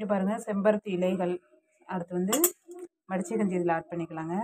இங்கே பாருங்கள் செம்பருத்தி இலைகள் அடுத்து வந்து வடிச்ச கஞ்சி இதில் ஆட் பண்ணிக்கலாங்க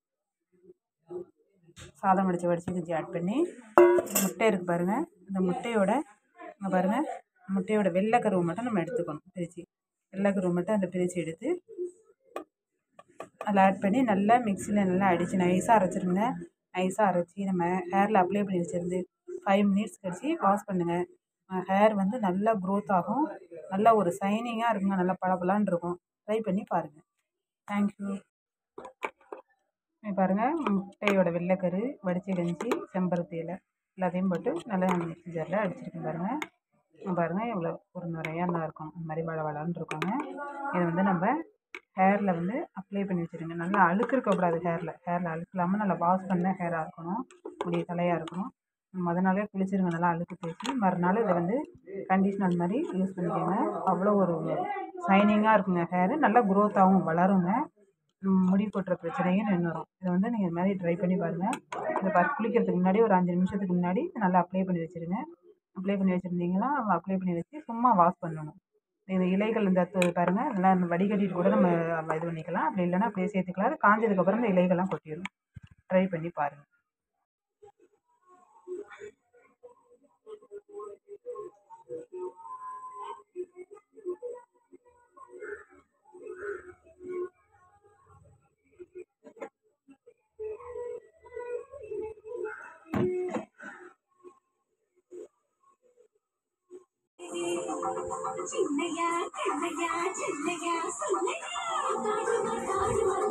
சாதம் வடித்த வடிச்ச கஞ்சி ஆட் பண்ணி முட்டை இருக்குது பாருங்கள் இந்த முட்டையோட இங்கே பாருங்கள் முட்டையோட வெள்ளை கருவை மட்டும் நம்ம எடுத்துக்கணும் பிரித்து வெள்ளை கருவை மட்டும் அந்த பிரித்து எடுத்து அதில் ஆட் பண்ணி நல்லா மிக்சியில் நல்லா அடித்து நைஸாக அரைச்சிருங்க நைஸாக அரைச்சி நம்ம ஹேரில் அப்ளை பண்ணி வச்சிருந்து ஃபைவ் மினிட்ஸ் கழிச்சு வாஷ் பண்ணுங்கள் ஹேர் வந்து நல்லா க்ரோத் ஆகும் நல்லா ஒரு ஷைனிங்காக இருக்குங்க நல்லா பளபளன்னு இருக்கும் ட்ரை பண்ணி பாருங்கள் தேங்க்யூ பாருங்கள் முட்டையோட வெள்ளைக்கரு வடிச்ச கஞ்சி செம்பருத்தி இலை எல்லாத்தையும் போட்டு நல்லா மிக்ஸி ஜாரில் அடிச்சிருக்கேன் பாருங்கள் இங்க பாருங்கள் இவ்வளோ ஒரு நிறையா நல்லா இருக்கும் இந்த மாதிரி வள வளன்னு இருக்குங்க இதை வந்து நம்ம ஹேரில் வந்து அப்ளை பண்ணி வச்சுருங்க நல்லா அழுக்கு இருக்கக்கூடாது ஹேரில் ஹேரில் அழுக்கு இல்லாமல் நல்லா வாஷ் பண்ண ஹேராக இருக்கணும் முடி தலையாக இருக்கணும் முத நாளே குளிச்சிருங்க நல்லா அழுக்கு தேய்ச்சி மறுநாள் இதை வந்து கண்டிஷ்னர் மாதிரி யூஸ் பண்ணிக்கோங்க அவ்வளோ ஒரு ஷைனிங்காக இருக்குங்க ஹேரு நல்லா க்ரோத்தாகவும் வளருங்க ம், முடி கொட்டுற பிரச்சனையும் நின்றுடும் இதை வந்து நீங்கள் இது மாதிரி ட்ரை பண்ணி பாருங்கள் இதை பாரு குளிக்கிறதுக்கு முன்னாடி ஒரு அஞ்சு நிமிஷத்துக்கு முன்னாடி நல்லா அப்ளை பண்ணி வச்சுருங்க அப்ளை பண்ணி வச்சுருந்தீங்கன்னா அப்ளை பண்ணி வச்சு சும்மா வாஷ் பண்ணணும் இந்த இலைகள் இந்த து- பாருங்க நல்லா இந்த வடிகட்டிட்டு கூட நம்ம இது பண்ணிக்கலாம் அப்படி இல்லைன்னா அப்படியே சேர்த்துக்கலாம் அது காஞ்சதுக்கப்புறம் இந்த இலைகள்லாம் கொட்டிடும் ட்ரை பண்ணி பாருங்கள் சின்னையா சின்னையா சின்னையா சொல்லையா காடுமா காடுமா